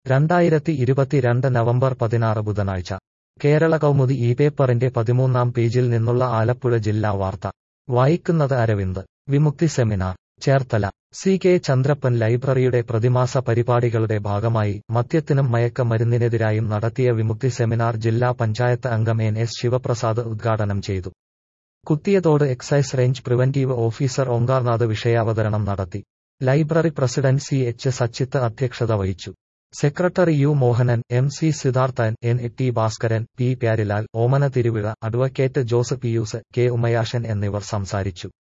രണ്ടായിരത്തി ഇരുപത്തിരണ്ട് നവംബർ പതിനാറ് ബുധനാഴ്ച കേരള കൗമുദി ഈ പേപ്പറിന്റെ പതിമൂന്നാം പേജിൽ നിന്നുള്ള ആലപ്പുഴ ജില്ലാ വാർത്ത വായിക്കുന്നത് Aravind Vimukthi seminar Cherthala C K Chandrappan ലൈബ്രറിയുടെ പ്രതിമാസ പരിപാടികളുടെ ഭാഗമായി മദ്യത്തിനും മയക്കമരുന്നിനെതിരായും നടത്തിയ വിമുക്തി സെമിനാർ ജില്ലാ പഞ്ചായത്ത് അംഗം എൻ എസ് ശിവപ്രസാദ് ഉദ്ഘാടനം ചെയ്തു Kuthiyathode excise range preventive officer Omkarnath വിഷയാവതരണം നടത്തി library president C H Sachith അധ്യക്ഷത വഹിച്ചു secretary U Mohanan M C Sidharthan N T Bhaskaran P Pyarilal Omana Thiruvizha advocate Jose Pius K Umayashan എന്നിവർ സംസാരിച്ചു